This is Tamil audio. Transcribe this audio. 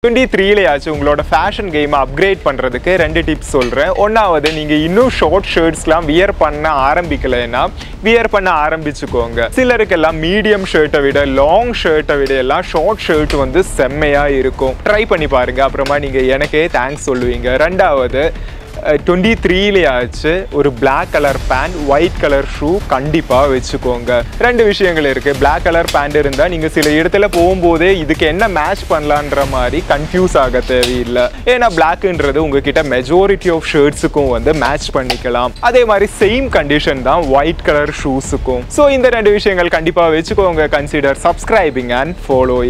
டுவெண்ட்டி த்ரீலையாச்சும் உங்களோட ஃபேஷன் கேமை அப்கிரேட் பண்ணுறதுக்கு ரெண்டு டிப்ஸ் சொல்கிறேன் ஒன்றாவது நீங்கள் இன்னும் ஷார்ட் ஷர்ட்ஸ்லாம் வியர் பண்ண ஆரம்பிக்கலைன்னா வியர் பண்ண ஆரம்பிச்சுக்கோங்க சிலருக்கெல்லாம் மீடியம் ஷர்ட்டை விட லாங் ஷர்ட்டை விட எல்லாம் ஷார்ட் ஷர்ட் வந்து செம்மையாக இருக்கும் ட்ரை பண்ணி பாருங்க அப்புறமா நீங்கள் எனக்கே தேங்க்ஸ் சொல்லுவீங்க ரெண்டாவது டுவெண்ட்டி த்ரீலையாச்சு ஒரு Black colour pant white colour shoe கண்டிப்பாக வச்சுக்கோங்க ரெண்டு விஷயங்கள் இருக்குது Black கலர் பேண்ட் இருந்தால் நீங்கள் சில இடத்துல போகும்போதே இதுக்கு என்ன மேட்ச் பண்ணலான்ற மாதிரி கன்ஃபியூஸ் ஆக தேவையில்லை ஏன்னா பிளாக்ன்றது உங்ககிட்ட மெஜாரிட்டி ஆஃப் ஷர்ட்ஸுக்கும் வந்து மேட்ச் பண்ணிக்கலாம் அதே மாதிரி சேம் கண்டிஷன் தான் ஒயிட் கலர் ஷூஸுக்கும் ஸோ இந்த ரெண்டு விஷயங்கள் கண்டிப்பாக வச்சுக்கோங்க கன்சிடர் சப்ஸ்கிரைபிங் அண்ட் ஃபாலோயிங்